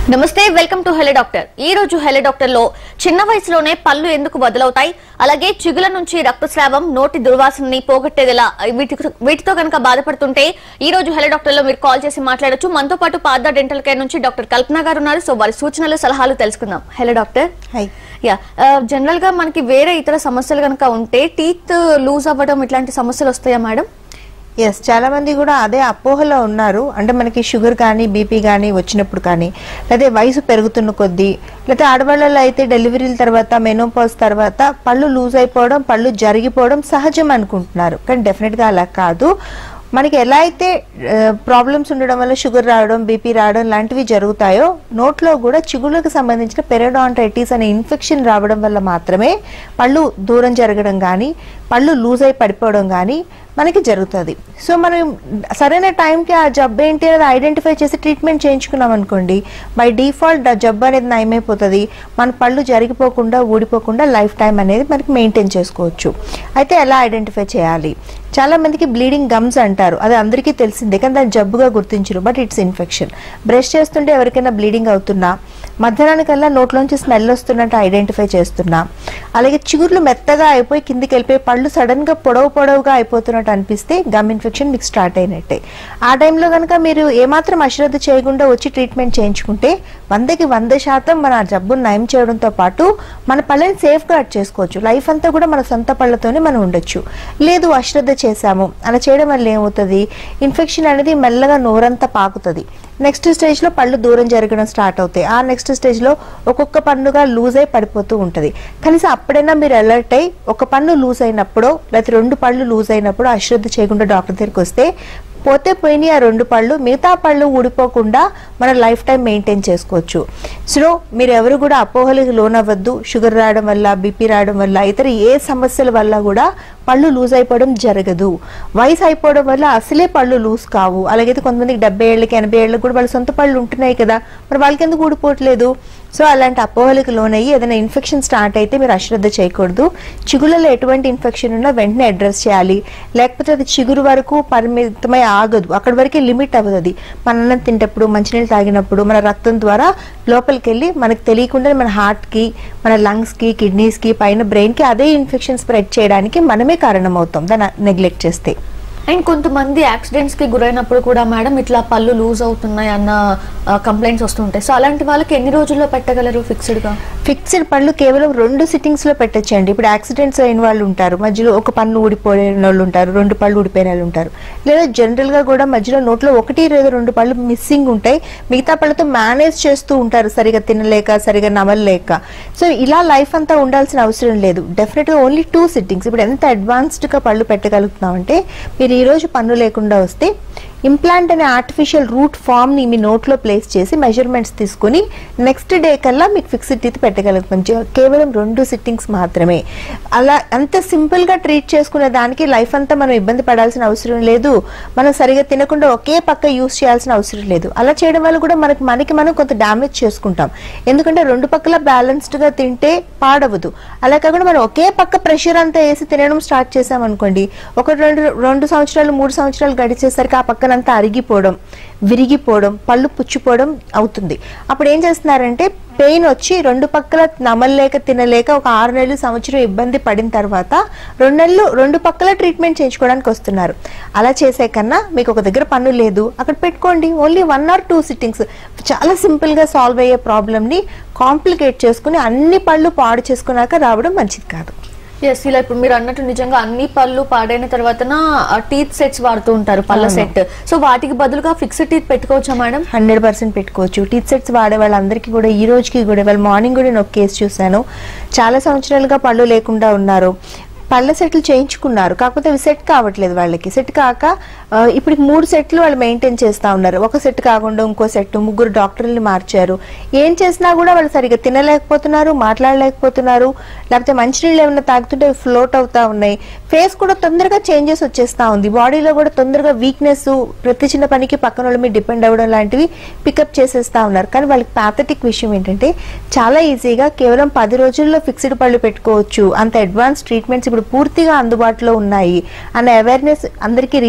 నమస్తే welcome to హెలే doctor ఈ రోజు హెలే డాక్టర్ లో చిన్న వయసులోనే పళ్ళు ఎందుకు బదులవుతాయి అలాగే చిగుల నుంచి రక్తస్రావం నోటి దుర్వాసనని పోగొట్టేదిలా వీటి- వీటితో కనుక బాధపడుతుంటే ఈ రోజు హెలే డాక్టర్ లో మీరు కాల్ చేసి మాట్లాడొచ్చు మనతో పాటు పాద డెంటల్ కేర్ నుంచి డాక్టర్ కల్పన గారు ఉన్నారు సో వారి సూచనలు సలహాలు తెలుసుకుందాం హెలే డాక్టర్ హై యా జనరల్ గా మనకి వేరే ఇతర సమస్యలు కనుక ఉంటే టీత్ లూజ్ అవ్వడం ఇట్లాంటి సమస్యలు వస్తాయా మేడం ఎస్ చాలా మంది కూడా అదే అపోహలో ఉన్నారు అంటే మనకి షుగర్ కానీ బీపీ కానీ వచ్చినప్పుడు కానీ లేదా వయసు పెరుగుతున్న కొద్దీ లేదా ఆడవాళ్ళలో అయితే డెలివరీల తర్వాత మెనోపాజ్ తర్వాత పళ్ళు లూజ్ అయిపోవడం పళ్ళు జరిగిపోవడం సహజం అనుకుంటున్నారు కానీ డెఫినెట్గా అలా కాదు మనకి ఎలా అయితే ప్రాబ్లమ్స్ ఉండడం వల్ల షుగర్ రావడం బీపీ రావడం లాంటివి జరుగుతాయో నోట్లో కూడా చిగుళ్ళకు సంబంధించిన పెరడాంటైటిస్ అనే ఇన్ఫెక్షన్ రావడం వల్ల మాత్రమే పళ్ళు దూరం జరగడం కానీ పళ్ళు లూజ్ అయి పడిపోవడం కానీ మనకి జరుగుతుంది సో మనం సరైన టైంకి ఆ జబ్బు ఏంటి అనేది ఐడెంటిఫై చేసి ట్రీట్మెంట్ చేయించుకున్నాం అనుకోండి బై డిఫాల్ట్ ఆ జబ్బు అనేది నయమైపోతుంది మన పళ్ళు జరిగిపోకుండా ఊడిపోకుండా లైఫ్ టైం అనేది మనకి మెయింటైన్ చేసుకోవచ్చు అయితే ఎలా ఐడెంటిఫై చేయాలి చాలా మందికి బ్లీడింగ్ గమ్స్ అంటారు అది అందరికీ తెలిసిందే కానీ దాన్ని జబ్బుగా గుర్తించరు బట్ ఇట్స్ ఇన్ఫెక్షన్ బ్రష్ చేస్తుంటే ఎవరికైనా బ్లీడింగ్ అవుతున్నా మధ్యాహ్నానికల్లా నోట్లోంచి స్మెల్ వస్తున్నట్టు ఐడెంటిఫై చేస్తున్నా అలాగే చిగుర్లు మెత్తగా అయిపోయి కిందికి వెళ్ళిపోయి పళ్ళు సడన్ గా పొడవు పొడవుగా అయిపోతున్నట్టు అనిపిస్తే గమ్ ఇన్ఫెక్షన్ మీకు స్టార్ట్ అయినట్టే ఆ టైంలో కనుక మీరు ఏమాత్రం అశ్రద్ధ చేయకుండా వచ్చి ట్రీట్మెంట్ చేయించుకుంటే వందకి వంద శాతం మన ఆ జబ్బును నయం చేయడంతో పాటు మన పళ్ళని సేఫ్ గార్డ్ చేసుకోవచ్చు లైఫ్ అంతా కూడా మన సొంత పళ్ళతోనే మనం ఉండొచ్చు లేదు అశ్రద్ధ చేశాము అలా చేయడం వల్ల ఏమవుతుంది ఇన్ఫెక్షన్ అనేది మెల్లగా నోరంతా పాకుతుంది నెక్స్ట్ స్టేజ్ లో పళ్ళు దూరం జరగడం స్టార్ట్ అవుతాయి ఆ నెక్స్ట్ స్టేజ్ లో ఒక్కొక్క పన్నుగా లూజ్ అయి పడిపోతూ ఉంటది కనీసం అప్పుడైనా మీరు అలర్ట్ అయ్యి ఒక పన్ను లూజ్ అయినప్పుడు లేకపోతే రెండు పళ్ళు లూజ్ అయినప్పుడు అశ్రద్ధ చేయకుండా డాక్టర్ దగ్గరికి వస్తే పోతే పోయినాయి ఆ రెండు పళ్ళు మిగతా పళ్ళు ఊడిపోకుండా మన లైఫ్ టైం మెయింటైన్ చేసుకోవచ్చు సో మీరు ఎవరు కూడా అపోహలకు లోనవ్వద్దు షుగర్ రావడం వల్ల బీపీ రావడం వల్ల ఇతర ఏ సమస్యల వల్ల కూడా పళ్ళు లూజ్ అయిపోవడం జరగదు వయసు అయిపోవడం వల్ల అసలే పళ్ళు లూజ్ కావు అలాగైతే కొంతమందికి డెబ్బై ఏళ్ళకి ఎనభై ఏళ్ళకి కూడా వాళ్ళ సొంత పళ్ళు ఉంటున్నాయి కదా మరి వాళ్ళకి ఎందుకు ఊడిపోవట్లేదు సో అలాంటి అపోహలకు లోనయ్యి ఏదైనా ఇన్ఫెక్షన్ స్టార్ట్ అయితే మీరు అశ్రద్ధ చేయకూడదు చిగుళ్ళలో ఎటువంటి ఇన్ఫెక్షన్ ఉన్నా వెంటనే అడ్రస్ చేయాలి లేకపోతే అది చిగురు వరకు పరిమితమై ఆగదు అక్కడి వరకే లిమిట్ అవ్వదు అది మన అన్నం తింటప్పుడు మంచినీళ్ళు తాగినప్పుడు మన రక్తం ద్వారా లోపలికి వెళ్ళి మనకు తెలియకుండా మన హార్ట్కి మన లంగ్స్కి కిడ్నీస్కి పైన బ్రెయిన్కి అదే ఇన్ఫెక్షన్ స్ప్రెడ్ చేయడానికి మనమే కారణమవుతాం దాన్ని నెగ్లెక్ట్ చేస్తే అండ్ కొంతమంది యాక్సిడెంట్స్ కి గురైనప్పుడు కూడా మేడం ఇట్లా పళ్ళు లూజ్ అవుతున్నాయి అన్న కంప్లైంట్స్ వస్తుంటాయి సో అలాంటి వాళ్ళకి ఎన్ని రోజుల్లో పెట్టగలరు ఫిక్స్డ్ గా ఫిక్స్డ్ పళ్ళు కేవలం రెండు సిట్టింగ్స్ లో పెట్టచ్చండి ఇప్పుడు యాక్సిడెంట్స్ అయిన వాళ్ళు ఉంటారు మధ్యలో ఒక పన్ను ఊడిపోయిన వాళ్ళు ఉంటారు రెండు పళ్ళు ఊడిపోయిన వాళ్ళు ఉంటారు లేదా జనరల్ గా కూడా మధ్యలో నోట్లో ఒకటి లేదా రెండు పళ్ళు మిస్సింగ్ ఉంటాయి మిగతా పళ్ళతో మేనేజ్ చేస్తూ ఉంటారు సరిగా తినలేక సరిగా నమలలేక సో ఇలా లైఫ్ అంతా ఉండాల్సిన అవసరం లేదు డెఫినెట్ గా ఓన్లీ టూ సిట్టింగ్స్ ఇప్పుడు ఎంత అడ్వాన్స్డ్ గా పళ్ళు పెట్టగలుగుతున్నామంటే మీరు ఈ రోజు పన్ను లేకుండా వస్తే ఇంప్లాంట్ అనే ఆర్టిఫిషియల్ రూట్ ఫామ్ ని మీ నోట్లో ప్లేస్ చేసి మెజర్మెంట్స్ తీసుకుని నెక్స్ట్ డే కల్లా మీకు ఫిక్స్డ్ టీత్ పెట్టగలుగుతాం జ- కేవలం రెండు సిట్టింగ్స్ మాత్రమే అలా అంత సింపుల్ గా ట్రీట్ చేసుకునే దానికి లైఫ్ అంతా మనం ఇబ్బంది పడాల్సిన అవసరం లేదు మనం సరిగా తినకుండా ఒకే పక్క యూస్ చేయాల్సిన అవసరం లేదు అలా చేయడం వల్ల కూడా మనకి మనకి మనం కొంత డ్యామేజ్ చేసుకుంటాం ఎందుకంటే రెండు పక్కల బ్యాలెన్స్డ్ గా తింటే పాడవదు అలా కాకుండా మనం ఒకే పక్క ప్రెషర్ అంతా వేసి తినడం స్టార్ట్ చేసాం అనుకోండి ఒక రెండు రెండు సంవత్సరాలు మూడు సంవత్సరాలు గడిచేసరికి ఆ పక్కనంతా అరిగిపోవడం విరిగిపోవడం పళ్ళు పుచ్చిపోవడం అవుతుంది అప్పుడు ఏం చేస్తున్నారంటే పెయిన్ వచ్చి రెండు పక్కల నమలలేక తినలేక ఒక ఆరు నెలలు సంవత్సరం ఇబ్బంది పడిన తర్వాత రెండు నెలలు రెండు పక్కల ట్రీట్మెంట్ చేయించుకోవడానికి వస్తున్నారు అలా చేసే కన్నా మీకు ఒక దగ్గర పన్ను లేదు అక్కడ పెట్టుకోండి only one or two sittings చాలా సింపుల్ గా సాల్వ్ అయ్యే ప్రాబ్లమ్ ని కాంప్లికేట్ చేసుకుని అన్ని పళ్ళు పాడు చేసుకున్నాక రావడం మంచిది కాదు ఎస్ ఇలా ఇప్పుడు మీరు అన్నట్టు నిజంగా అన్ని పళ్ళు పాడైన తర్వాత టీత్ సెట్స్ వాడుతూ ఉంటారు పళ్ళ సెట్ సో వాటికి బదులుగా ఫిక్స్డ్ టీత్ పెట్టుకోవచ్చా మేడం హండ్రెడ్ పర్సెంట్ పెట్టుకోవచ్చు టీత్ సెట్స్ వాడే వాళ్ళందరికీ కూడా ఈ రోజుకి కూడా వాళ్ళు మార్నింగ్ కూడా నేను ఒక కేసు చూశాను చాలా సంవత్సరాలుగా పళ్ళు లేకుండా ఉన్నారు పళ్ళ సెట్లు చేయించుకున్నారు కాకపోతే అవి సెట్ కావట్లేదు వాళ్ళకి సెట్ కాక ఆ, ఇప్పుడు మూడు సెట్లు వాళ్ళు మెయింటైన్ చేస్తా ఉన్నారు ఒక సెట్ కాకుండా ఇంకో సెట్ ముగ్గురు డాక్టర్ని మార్చారు ఏం చేసినా కూడా వాళ్ళు సరిగ్గా తినలేకపోతున్నారు మాట్లాడలేకపోతున్నారు లేకపోతే మంచినీళ్ళు ఏమైనా తాగుతుంటే ఫ్లోట్ అవుతా ఉన్నాయి ఫేస్ కూడా తొందరగా చేంజెస్ వచ్చేస్తా ఉంది బాడీలో కూడా తొందరగా వీక్నెస్ ప్రతి చిన్న పనికి పక్కన వాళ్ళ మీద డిపెండ్ అవ్వడం లాంటివి పికప్ చేసేస్తా ఉన్నారు కానీ వాళ్ళకి పాథటిక్ విషయం ఏంటంటే చాలా ఈజీగా కేవలం పది రోజుల్లో ఫిక్స్డ్ పళ్ళు పెట్టుకోవచ్చు అంత అడ్వాన్స్ ట్రీట్మెంట్స్ ఇప్పుడు పూర్తిగా అందుబాటులో ఉన్నాయి అన్న అవేర్నెస్ అందరికీ రీచ్ కావట్లేదు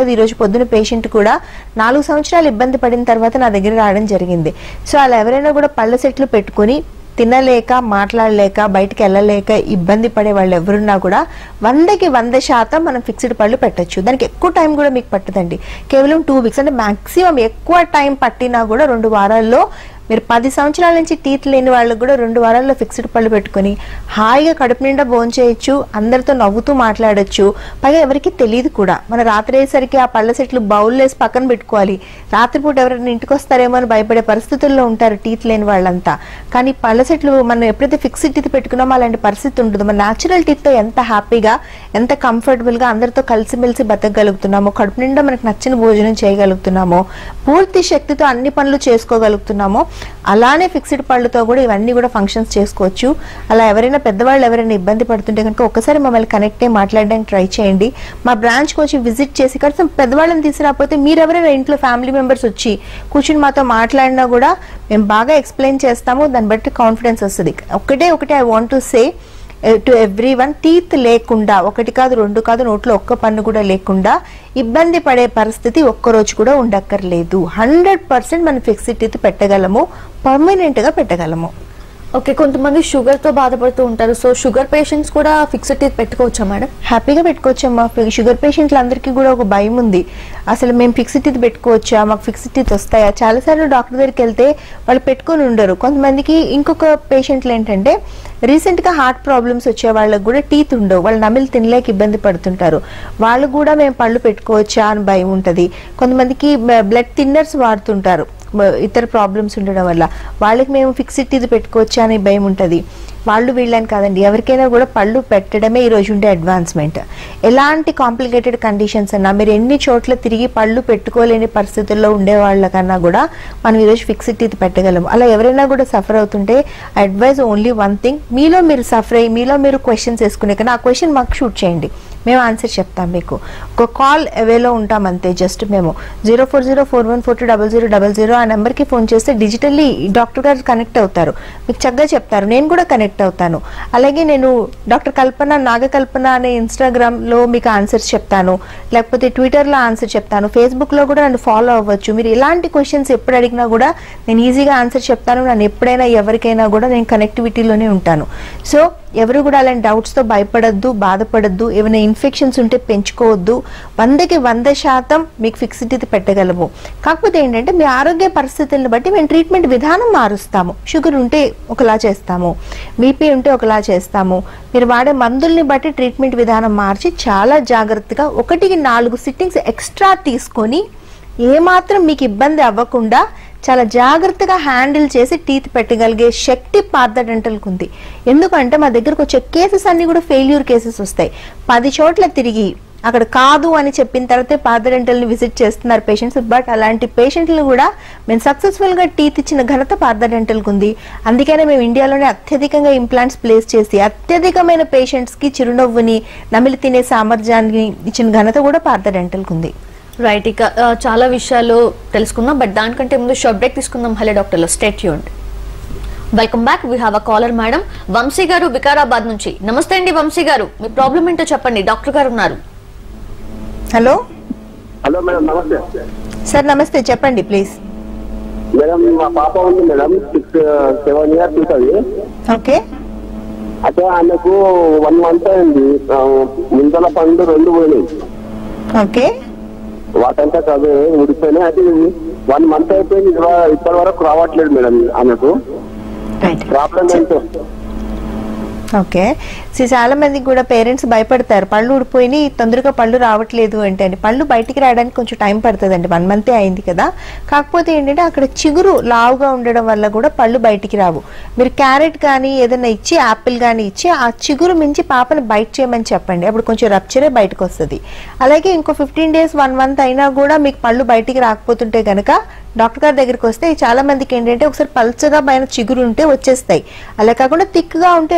పర్లేదు ఈ రోజు పొద్దున పేషెంట్ కూడా నాలుగు సంవత్సరాలు ఇబ్బంది పడిన తర్వాత నా దగ్గర రావడం జరిగింది సో అలా ఎవరైనా కూడా పళ్ళ సెట్లు పెట్టుకుని తినలేక మాట్లాడలేక బయటికి వెళ్ళలేక ఇబ్బంది పడే వాళ్ళు ఎవరున్నా కూడా వందకి వంద శాతం మనం ఫిక్స్డ్ పళ్ళు పెట్టొచ్చు దానికి ఎక్కువ టైం కూడా మీకు పట్టదండి కేవలం టూ వీక్స్ అంటే మాక్సిమం ఎక్కువ టైం పట్టినా కూడా రెండు వారాల్లో మీరు పది సంవత్సరాల నుంచి టీత్ లేని వాళ్ళకి కూడా రెండు వారాల్లో ఫిక్స్డ్ పళ్ళు పెట్టుకొని హాయిగా కడుపు నిండా భోంచేయచ్చు అందరితో నవ్వుతూ మాట్లాడొచ్చు పైగా ఎవరికి తెలియదు కూడా మన రాత్రి అయ్యేసరికి ఆ పళ్ళ సెట్లు బౌల్ వేసి పక్కన పెట్టుకోవాలి రాత్రిపూట ఎవరైనా ఇంటికి వస్తారేమో అని భయపడే పరిస్థితుల్లో ఉంటారు టీత్ లేని వాళ్ళంతా కానీ పళ్ళ సెట్లు మనం ఎప్పుడైతే ఫిక్స్డ్ టీత్ పెట్టుకున్నామో అలాంటి పరిస్థితి ఉండదు మన న్యాచురల్ టీత్తో ఎంత హ్యాపీగా ఎంత కంఫర్టబుల్గా అందరితో కలిసిమెలిసి బతకగలుగుతున్నామో కడుపు నిండా మనకు నచ్చిన భోజనం చేయగలుగుతున్నామో పూర్తి శక్తితో అన్ని పనులు చేసుకోగలుగుతున్నామో అలానే ఫిక్స్డ్ పళ్ళతో కూడా ఇవన్నీ కూడా ఫంక్షన్స్ చేసుకోవచ్చు అలా ఎవరైనా పెద్దవాళ్ళు ఎవరైనా ఇబ్బంది పడుతుంటే కనుక ఒక్కసారి మమ్మల్ని కనెక్ట్ అయ్యి మాట్లాడడానికి ట్రై చేయండి మా బ్రాంచ్కి వచ్చి విజిట్ చేసి కనీసం పెద్దవాళ్ళని తీసుకురాకపోతే మీరు ఎవరైనా ఇంట్లో ఫ్యామిలీ మెంబర్స్ వచ్చి కూర్చుని మాతో మాట్లాడినా కూడా మేము బాగా ఎక్స్ప్లెయిన్ చేస్తాము దాన్ని బట్టి కాన్ఫిడెన్స్ వస్తుంది ఒకటే ఒకటే I want to say to everyone teeth లేకుండా ఒకటి కాదు రెండు కాదు నోట్లో ఒక్క పన్ను కూడా లేకుండా ఇబ్బంది పడే పరిస్థితి ఒక్కరోజు కూడా ఉండక్కర్లేదు హండ్రెడ్ పర్సెంట్ మనం ఫిక్స్డ్ టీత్ పెట్టగలము పర్మనెంట్గా పెట్టగలము ఓకే కొంతమంది షుగర్ తో బాధపడుతూ ఉంటారు సో షుగర్ పేషెంట్స్ కూడా ఫిక్స్డ్ టీత్ పెట్టుకోవచ్చా మేడం హ్యాపీగా పెట్టుకోవచ్చమ్మా షుగర్ పేషెంట్లందరికీ కూడా ఒక భయం ఉంది అసలు మేము ఫిక్స్డ్ టీత్ పెట్టుకోవచ్చా మాకు ఫిక్స్డ్ టీత్ వస్తాయా చాలాసార్లు డాక్టర్ దగ్గరికి వెళ్తే వాళ్ళు పెట్టుకొని ఉండరు కొంతమందికి ఇంకొక పేషెంట్లు ఏంటంటే రీసెంట్గా హార్ట్ ప్రాబ్లమ్స్ వచ్చే వాళ్ళకి కూడా టీత్ ఉండవు వాళ్ళు నమిలి తినలేక ఇబ్బంది పడుతుంటారు వాళ్ళు కూడా మేము పళ్ళు పెట్టుకోవచ్చా అని భయం ఉంటుంది కొంతమందికి బ్లడ్ థిన్నర్స్ వాడుతుంటారు మ- ఇతర ప్రాబ్లమ్స్ ఉండడం వల్ల వాళ్ళకి మేము ఫిక్స్డ్ టీత్ పెట్టుకోవచ్చా అనే భయం ఉంటుంది వాళ్ళు వీళ్ళని కాదండి ఎవరికైనా కూడా పళ్ళు పెట్టడమే ఈ రోజు ఉండే అడ్వాన్స్మెంట్ ఎలాంటి కాంప్లికేటెడ్ కండిషన్స్ అన్నా మీరు ఎన్ని చోట్ల తిరిగి పళ్ళు పెట్టుకోలేని పరిస్థితుల్లో ఉండే వాళ్ళకన్నా కూడా మనం ఈరోజు ఫిక్స్డ్ టీత్ పెట్టగలం అలా ఎవరైనా కూడా సఫర్ అవుతుంటే అడ్వైజ్ ఓన్లీ వన్ థింగ్ మీలో మీరు సఫర్ అయ్యి మీలో మీరు క్వశ్చన్స్ వేసుకునే కన్నా ఆ క్వశ్చన్ మాకు షూట్ చేయండి మేము ఆన్సర్ చెప్తాం మీకు ఒక కాల్ అవేలో ఉంటాం అంతే జస్ట్ మేము zero four zero four one four two double zero double zero ఆ నెంబర్కి ఫోన్ చేస్తే డిజిటల్లీ డాక్టర్ గారు కనెక్ట్ అవుతారు మీకు చక్కగా చెప్తారు నేను కూడా కనెక్ట్ అవుతాను అలాగే నేను డాక్టర్ కల్పన నాగకల్పన అనే ఇన్స్టాగ్రామ్లో మీకు ఆన్సర్స్ చెప్తాను లేకపోతే ట్విట్టర్లో ఆన్సర్ చెప్తాను ఫేస్బుక్లో కూడా నన్ను ఫాలో అవ్వచ్చు మీరు ఎలాంటి క్వశ్చన్స్ ఎప్పుడు అడిగినా కూడా నేను ఈజీగా ఆన్సర్ చెప్తాను నన్ను ఎప్పుడైనా ఎవరికైనా కూడా నేను కనెక్టివిటీలోనే ఉంటాను సో ఎవరు కూడా అలాంటి డౌట్స్తో భయపడద్దు బాధపడద్దు ఏమైనా ఇన్ఫెక్షన్స్ ఉంటే పెంచుకోవద్దు వందకి వంద శాతం మీకు ఫిక్స్డ్ ఇది పెట్టగలము కాకపోతే ఏంటంటే మీ ఆరోగ్య పరిస్థితులను బట్టి మేము ట్రీట్మెంట్ విధానం మారుస్తాము షుగర్ ఉంటే ఒకలా చేస్తాము బీపీ ఉంటే ఒకలా చేస్తాము మీరు వాడే మందుల్ని బట్టి ట్రీట్మెంట్ విధానం మార్చి చాలా జాగ్రత్తగా ఒకటికి నాలుగు సిట్టింగ్స్ ఎక్స్ట్రా తీసుకొని ఏమాత్రం మీకు ఇబ్బంది అవ్వకుండా చాలా జాగ్రత్తగా హ్యాండిల్ చేసి టీత్ పెట్టగలిగే శక్తి పార్థ డెంటల్కి ఉంది ఎందుకంటే మా దగ్గరకు వచ్చే కేసెస్ అన్ని కూడా ఫెయిల్యూర్ కేసెస్ వస్తాయి పది చోట్ల తిరిగి అక్కడ కాదు అని చెప్పిన తర్వాతే పార్థ డెంటల్ని విజిట్ చేస్తున్నారు పేషెంట్స్ బట్ అలాంటి పేషెంట్లు కూడా మేము సక్సెస్ఫుల్గా టీత్ ఇచ్చిన ఘనత పార్థ డెంటల్కి ఉంది అందుకనే మేము ఇండియాలోనే అత్యధికంగా ఇంప్లాంట్స్ ప్లేస్ చేసి అత్యధికమైన పేషెంట్స్కి చిరునవ్వుని నమిలి తినే సామర్థ్యాన్ని ఇచ్చిన ఘనత కూడా పార్థ డెంటల్కి ఉంది రైట్ ఇక ఆ, చాలా విషయాలు తెలుసుకుందాం బట్ దానికంటే ముందు షార్ట్ బ్రేక్ తీసుకుందాం హలో డాక్టర్లో స్టేట్ యూన్ welcome back we have a caller madam Vamshi గారు వికారాబాద్ నుంచి నమస్తే అండి వంశీ గారు మీ ప్రాబ్లం ఏంటో చెప్పండి డాక్టర్ గారు ఉన్నారు హలో హలో మేడం నమస్తే సార్ నమస్తే చెప్పండి ప్లీజ్ మేడం మా పాప ఉంది మేడం సిక్స్ సెవెన్ ఇయర్స్ ఉంటుంది ఓకే అయితే ఆమెకు వన్ మంత్ అయింది ఆ, ముందల పండు రెండు పోయినాయి ఓకే వాటంతా చదువు ఊడిపోయినాయి అయితే వన్ మంత్ అయిపోయింది ఇదివర- ఇప్పటి వరకు రావట్లేదు మేడం ఆమెకు రైట్ ప్రాబ్లం ఏంటో ఓకే సో చాలా మందికి కూడా పేరెంట్స్ భయపడతారు పళ్ళు ఊడిపోయి తొందరగా పళ్ళు రావట్లేదు అంటే అండి పళ్ళు బయటికి రావడానికి కొంచెం టైం పడుతుందండి వన్ మంతే అయింది కదా కాకపోతే ఏంటంటే అక్కడ చిగురు లావుగా ఉండడం వల్ల కూడా పళ్ళు బయటికి రావు మీరు క్యారెట్ కానీ ఏదైనా ఇచ్చి యాపిల్ కానీ ఇచ్చి ఆ చిగురు మించి పాపను బయట చేయమని చెప్పండి అప్పుడు కొంచెం రప్చరే బయటకు వస్తుంది అలాగే ఇంకో ఫిఫ్టీన్ డేస్ వన్ మంత్ అయినా కూడా మీకు పళ్ళు బయటికి రాకపోతుంటే కనుక డాక్టర్ గారి దగ్గరికి వస్తే చాలా మందికి ఏంటంటే ఒకసారి పల్చగా పైన చిగురు ఉంటే వచ్చేస్తాయి అలా కాకుండా థిక్గా ఉంటే రావు కాబట్టి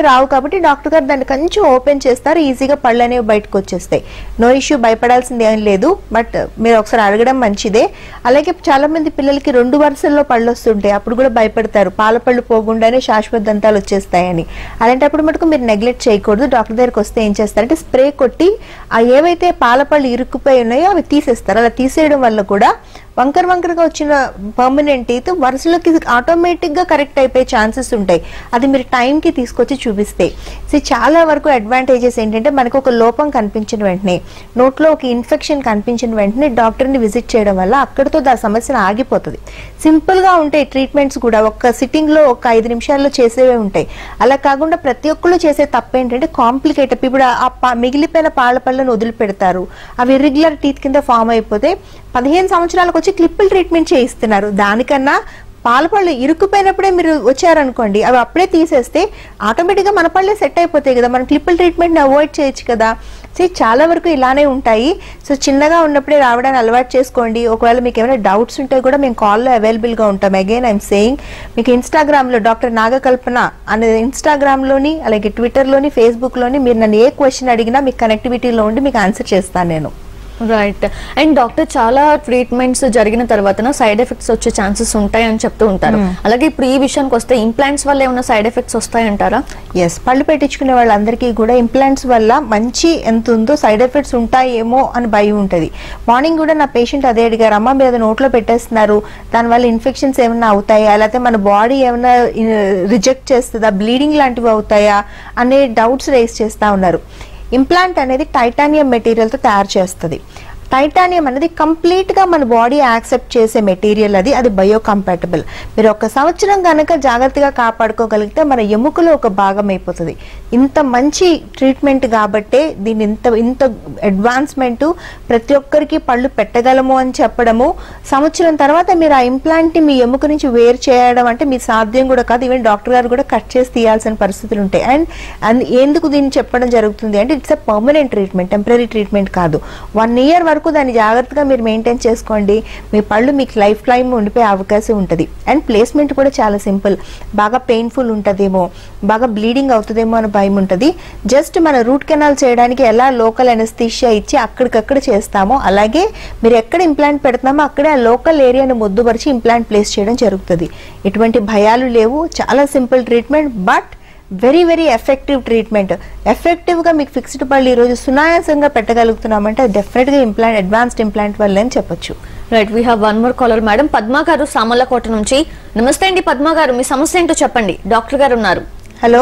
కాబట్టి డాక్టర్ గారు దాన్ని కొంచెం ఓపెన్ చేస్తారు ఈజీగా పళ్ళు అనేవి బయటకు వచ్చేస్తాయి నో ఇష్యూ భయపడాల్సింది ఏం లేదు బట్ మీరు ఒకసారి అడగడం మంచిదే అలాగే చాలా మంది పిల్లలకి రెండు వరుసల్లో పళ్ళు వస్తుంటాయి అప్పుడు కూడా భయపడతారు పాల పళ్ళు పోకుండానే శాశ్వత దంతాలు వచ్చేస్తాయని అలాంటప్పుడు మటుకు మీరు నెగ్లెక్ట్ చేయకూడదు డాక్టర్ దగ్గరికి వస్తే ఏం చేస్తారంటే స్ప్రే కొట్టి ఆ ఏవైతే పాల పళ్ళు ఇరుక్కుపోయి ఉన్నాయో అవి తీసేస్తారు అలా తీసేయడం వల్ల కూడా వంకర వంకరగా వచ్చిన పర్మనెంట్ టీత్ వరుసలోకి ఆటోమేటిక్ గా కరెక్ట్ అయిపోయే ఛాన్సెస్ ఉంటాయి అది మీరు time కి తీసుకొచ్చి చూపిస్తే సో చాలా వరకు అడ్వాంటేజెస్ ఏంటంటే మనకు ఒక లోపం కనిపించిన వెంటనే నోట్లో ఒక ఇన్ఫెక్షన్ కనిపించిన వెంటనే డాక్టర్ని విజిట్ చేయడం వల్ల అక్కడితో దా సమస్య ఆగిపోతుంది సింపుల్ గా ఉంటాయి ట్రీట్మెంట్స్ కూడా ఒక్క సిట్టింగ్ లో ఒక ఐదు నిమిషాల్లో చేసేవే ఉంటాయి అలా కాకుండా ప్రతి ఒక్కళ్ళు చేసే తప్పు ఏంటంటే కాంప్లికేటెడ్ ఇప్పుడు ఆ పా- మిగిలిపోయిన పాల పళ్ళను వదిలిపెడతారు అవి ఇర్రెగ్యులర్ టీత్ కింద ఫామ్ అయిపోతే పదిహేను సంవత్సరాలకు వచ్చి క్లిప్పుల్ ట్రీట్మెంట్ చేయిస్తున్నారు దానికన్నా పాల పళ్ళు ఇరుక్కుపోయినప్పుడే మీరు వచ్చారనుకోండి అవి అప్పుడే తీసేస్తే ఆటోమేటిక్గా మన పళ్ళే సెట్ అయిపోతాయి కదా మనం క్లిప్పుల్ ట్రీట్మెంట్ని అవాయిడ్ చేయొచ్చు కదా సో చాలా వరకు ఇలానే ఉంటాయి సో చిన్నగా ఉన్నప్పుడే రావడానికి అలవాటు చేసుకోండి ఒకవేళ మీకు ఏమైనా డౌట్స్ ఉంటే కూడా మేము కాల్లో అవైలబుల్గా ఉంటాం అగైన్ ఐఎమ్ సేయింగ్ మీకు ఇన్స్టాగ్రామ్లో డాక్టర్ నాగకల్పన అనే ఇన్స్టాగ్రామ్లోని అలాగే ట్విట్టర్లోని ఫేస్బుక్లోని మీరు నన్ను ఏ క్వశ్చన్ అడిగినా మీకు కనెక్టివిటీలో ఉండి మీకు ఆన్సర్ చేస్తాను నేను రైట్ అండ్ డాక్టర్ చాలా ట్రీట్మెంట్స్ జరిగిన తర్వాత సైడ్ ఎఫెక్ట్స్ వచ్చే ఛాన్సెస్ ఉంటాయి అని చెప్తూ ఉంటారు అలాగే ఇప్పుడు ఈ విషయానికి వస్తే ఇంప్లాంట్స్ వల్ల ఏమైనా సైడ్ ఎఫెక్ట్స్ వస్తాయంటారా ఎస్ పళ్ళు పెట్టించుకునే వాళ్ళందరికీ కూడా ఇంప్లాంట్స్ వల్ల మంచి ఎంత ఉందో సైడ్ ఎఫెక్ట్స్ ఉంటాయేమో అని భయం ఉంటుంది మార్నింగ్ కూడా నా పేషెంట్ అదే అడిగారు అమ్మ మీరు అది నోట్లో పెట్టేస్తున్నారు దానివల్ల ఇన్ఫెక్షన్స్ ఏమైనా అవుతాయా లేకపోతే మన బాడీ ఏమైనా రిజెక్ట్ చేస్తుందా బ్లీడింగ్ లాంటివి అవుతాయా అనే డౌట్స్ రేస్ చేస్తూ ఉన్నారు ఇంప్లాంట్ అనేది టైటానియం మెటీరియల్తో తయారు చేస్తుంది టైటానియం అనేది కంప్లీట్గా మన బాడీ యాక్సెప్ట్ చేసే మెటీరియల్ అది అది బయో కంపాటబుల్ మీరు ఒక సంవత్సరం కనుక జాగ్రత్తగా కాపాడుకోగలిగితే మన ఎముకలో ఒక భాగం అయిపోతుంది ఇంత మంచి ట్రీట్మెంట్ కాబట్టే దీని ఇంత ఇంత అడ్వాన్స్మెంట్ ప్రతి ఒక్కరికి పళ్ళు పెట్టగలము అని చెప్పడము సంవత్సరం తర్వాత మీరు ఆ ఇంప్లాంట్ మీ ఎముక నుంచి వేరు చేయడం అంటే మీ సాధ్యం కూడా కాదు ఈవెన్ డాక్టర్ గారు కూడా కట్ చేసి తీయాల్సిన పరిస్థితులు ఉంటాయి అండ్ అండ్ ఎందుకు దీన్ని చెప్పడం జరుగుతుంది అంటే it's a permanent treatment temporary treatment కాదు వన్ ఇయర్ వరకు దాన్ని జాగ్రత్తగా మీరు మెయింటైన్ చేసుకోండి మీ పళ్ళు మీకు లైఫ్ టైం ఉండిపోయే అవకాశం ఉంటుంది అండ్ ప్లేస్మెంట్ కూడా చాలా సింపుల్ బాగా పెయిన్ఫుల్ ఉంటుందేమో బాగా బ్లీడింగ్ అవుతుందేమో అని భయం ఉంటుంది జస్ట్ మన రూట్ కెనాల్ చేయడానికి ఎలా లోకల్ ఎనస్థీషియా ఇచ్చి అక్కడికక్కడ చేస్తామో అలాగే మీరు ఎక్కడ ఇంప్లాంట్ పెడుతున్నామో అక్కడే ఆ లోకల్ ఏరియాను మొద్దుపరిచి ఇంప్లాంట్ ప్లేస్ చేయడం జరుగుతుంది ఎటువంటి భయాలు లేవు చాలా simple treatment but very very effective treatment ఎఫెక్టివ్గా మీకు ఫిక్స్డ్ పళ్ళు ఈరోజు సునాయాసంగా పెట్టగలుగుతున్నామంటే అది డెఫినెట్గా ఇంప్లాంట్ అడ్వాన్స్డ్ ఇంప్లాంట్ వల్లే అని చెప్పొచ్చు right we have one more caller madam Padma గారు సామర్లకోట నుంచి నమస్తే అండి పద్మ గారు మీ సమస్య ఏంటో చెప్పండి డాక్టర్ గారు ఉన్నారు హలో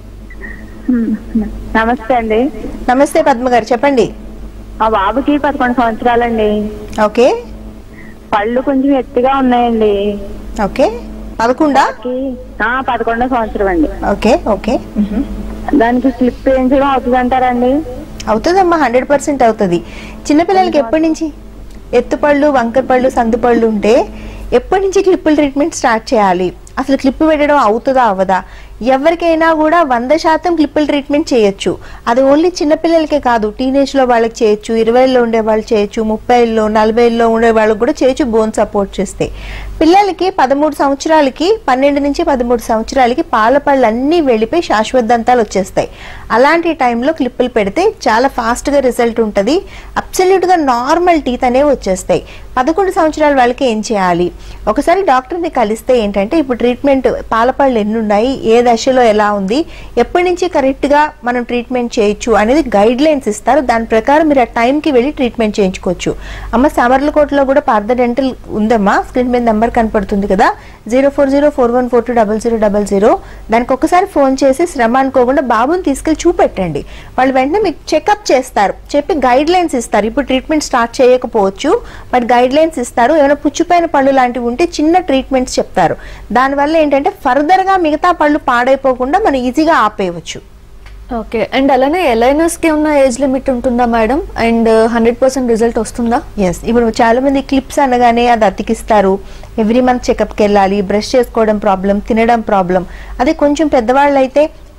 నమస్తే అండి నమస్తే పద్మ గారు చెప్పండి మా బాబుకి పదకొండు సంవత్సరాలండి ఓకే పళ్ళు కొంచెం ఎత్తుగా ఉన్నాయండి ఓకే పదకొండా కి- ఆ, పదకొండో సంవత్సరం అండి ఓకే ఓకే మ్హూ. దానికి స్లిప్ వేయించడం అవుతుంది అంటారండి అవుతుందమ్మా హండ్రెడ్ పర్సెంట్ అవుతుంది చిన్నపిల్లలకి ఎప్పటి నుంచి ఎత్తుపళ్ళు వంకర పళ్ళు సందు పళ్ళు ఉంటే ఎప్పటి నుంచి క్లిప్పుల ట్రీట్మెంట్ స్టార్ట్ చేయాలి అసలు క్లిప్ పెట్టడం అవుతుందా అవ్వదా ఎవరికైనా కూడా వంద శాతం క్లిప్పుల ట్రీట్మెంట్ చేయొచ్చు అది ఓన్లీ చిన్నపిల్లలకే కాదు టీనేజ్లో వాళ్ళకి చేయొచ్చు ఇరవైలో ఉండే వాళ్ళు చేయొచ్చు ముప్పైలో నలభైలో ఉండే వాళ్ళకి కూడా చేయొచ్చు బోన్ సపోర్ట్ చేస్తే పిల్లలకి పదమూడు సంవత్సరాలకి పన్నెండు నుంచి పదమూడు సంవత్సరాలకి పాల పళ్ళు అన్నీ వెళ్ళిపోయి శాశ్వత దంతాలు వచ్చేస్తాయి అలాంటి టైంలో క్లిప్పులు పెడితే చాలా ఫాస్ట్గా రిజల్ట్ ఉంటుంది అబ్సల్యూట్గా నార్మల్ టీత్ అనేవి వచ్చేస్తాయి పదకొండు సంవత్సరాల వాళ్ళకి ఏం చేయాలి ఒకసారి డాక్టర్ని కలిస్తే ఏంటంటే ఇప్పుడు ట్రీట్మెంట్ పాలపళ్ళు ఎన్ని ఉన్నాయి ఏ దశలో ఎలా ఉంది ఎప్పటి నుంచి కరెక్ట్గా మనం ట్రీట్మెంట్ చేయొచ్చు అనేది గైడ్ లైన్స్ ఇస్తారు దాని ప్రకారం మీరు ఆ టైంకి వెళ్ళి ట్రీట్మెంట్ చేయించుకోవచ్చు అమ్మ సామర్లకోటలో కూడా పార్థ డెంటల్ ఉందమ్మా స్క్రీన్ మీద నెంబర్ కనపడుతుంది కదా zero four zero four one four two double zero double zero దానికి ఒకసారి ఫోన్ చేసి శ్రమ అనుకోకుండా బాబుని తీసుకెళ్ళి చూపెట్టండి వాళ్ళు వెంటనే మీకు చెకప్ చేస్తారు చెప్పి గైడ్ లైన్స్ ఇస్తారు ఇప్పుడు ట్రీట్మెంట్ స్టార్ట్ చేయకపోవచ్చు బట్ గైడ్ లైన్స్ ఇస్తారు ఏమైనా పుచ్చిపోయిన పళ్ళు లాంటివి ఉంటే చిన్న ట్రీట్మెంట్స్ చెప్తారు దానివల్ల ఏంటంటే ఫర్దర్గా మిగతా పళ్ళు పాడైపోకుండా మనం ఈజీగా ఆపేయవచ్చు ఓకే అండ్ అలానే ఎలైనర్స్ కి ఉన్న ఏజ్ లిమిట్ ఉంటుందా madam and hundred percent result వస్తుందా ఎస్ ఇప్పుడు చాలా మంది క్లిప్స్ అనగానే అది అతికిస్తారు ఎవ్రీ మంత్ చెకప్కి వెళ్ళాలి బ్రష్ చేసుకోవడం ప్రాబ్లం తినడం ప్రాబ్లం అదే కొంచెం పెద్దవాళ్ళు అయితే